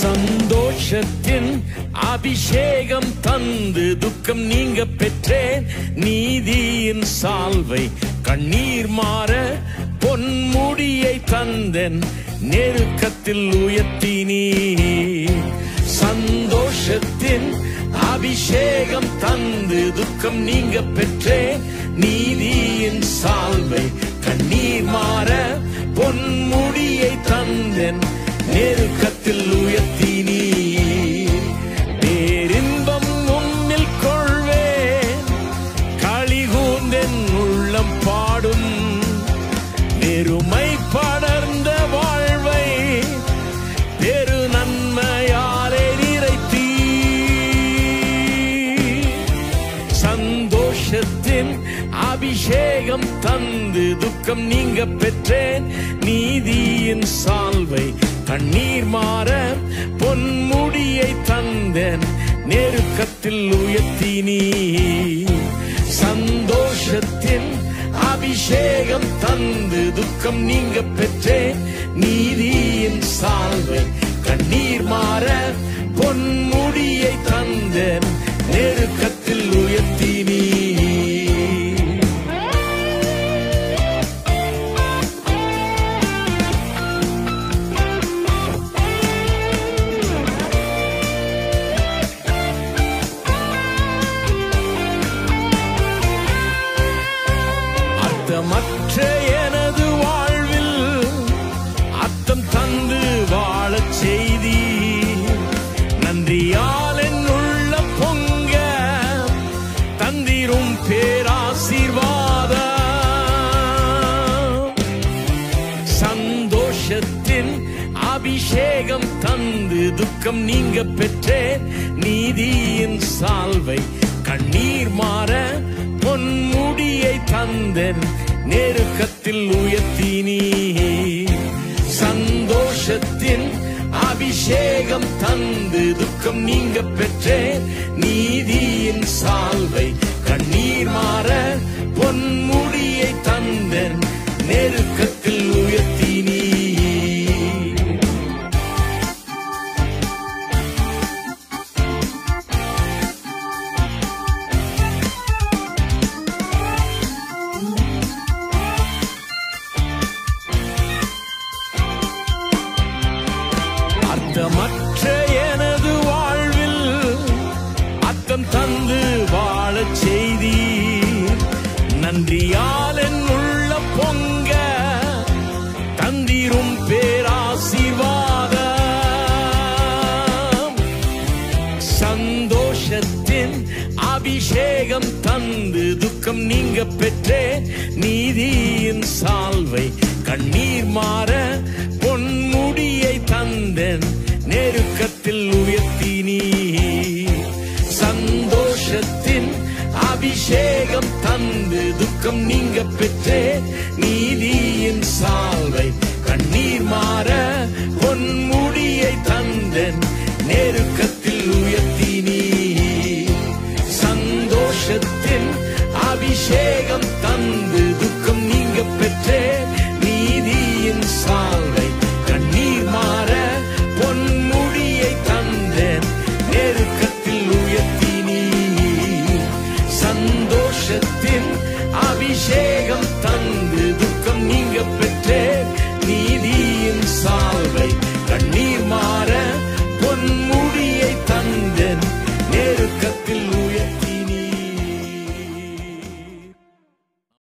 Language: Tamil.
சந்தோஷத்தின் அபிஷேகம் தந்து துக்கம் நீங்க பெற்றேன் நீதியின் சால்வை கண்ணீர் மாற பொன்முடியை தந்தன் நெருக்கத்தில் உயர்த்தினீ சந்தோஷத்தின் அபிஷேகம் தந்து துக்கம் நீங்க பெற்றேன் நீதியின் சால்வை கண்ணீர் மாற பொன்முடியை தந்தன் நெருக்கத்தில் உயர்த்தினீ பேரின்பம் உன்னில் கொள்வேன் களிகூந்தென் உள்ளம் பாடும் வெறுமை படர்ந்த வாழ்வை பெரு நன்மையாலே நிறைத்தீ சந்தோஷத்தின் அபிஷேகம் தந்து துக்கம் நீங்க பெற்றேன் நீதியின் சால்வை கண்ணீர் மாற பொன்முடியை தந்தேன் நெருக்கத்தில் உயர்த்தினீ சந்தோஷத்தின் அபிஷேகம் தந்து துக்கம் நீங்க பெற்றேன் நீதியின் சால்வை கண்ணீர் மாற பொன்முடியை தந்தேன் நெருக்கத்தில் உயர்த்தினீ அர்த்தமற்ற எனது வாழ்வில் அர்த்தம் தந்து வாழச் செய்தி நன்றியால் என் உள்ள பொங்க தந்திரும் பேராசீர்வாத சந்தோஷத்தின் அபிஷேகம் தந்து துக்கம் நீங்க பெற்றேன் நீதியின் சால்வை கண்ணீர் மாற பொன்முடியை தந்தன் நெருக்கத்தில் உயர்த்தினீ சந்தோஷத்தின் அபிஷேகம் தந்து துக்கம் நீங்க பெற்றேன் நீதியின் சால்வை கண்ணீர் மாற பொன்முடியை தந்தன் நெருக்கத்தில் உயர்த்தினீ அர்த்தமற்ற எனது வாழ்வில் அர்த்தம் தந்து வாழச் செய்தி நன்றியால் என் உள்ள பொங்க தந்திரும் பேராசீர்வாதம் சந்தோஷத்தின் அபிஷேகம் தந்து துக்கம் நீங்க பெற்றேன் நீதியின் சால்வை கண்ணீர் மாற பொன்முடியை தந்தன் நெருக்கத்தில் உயர்த்தினீ சந்தோஷத்தின் அபிஷேகம் தந்து துக்கம் நீங்க பெற்றேன் நீதியின் சால்வை கண்ணீர் மாற பொன்முடியை தந்தன் நெருக்கத்தில் உயர்த்தினீ சந்தோஷத்தின் அபிஷேகம் தந்து துக்கம் நீங்க பெற்றேன் நீதியின் சால்வை கண்ணீர் மாற பொன்முடியை தந்தேன் நெருக்கத்தில் உயர்த்தினீ சந்தோஷத்தின் அபிஷேகம்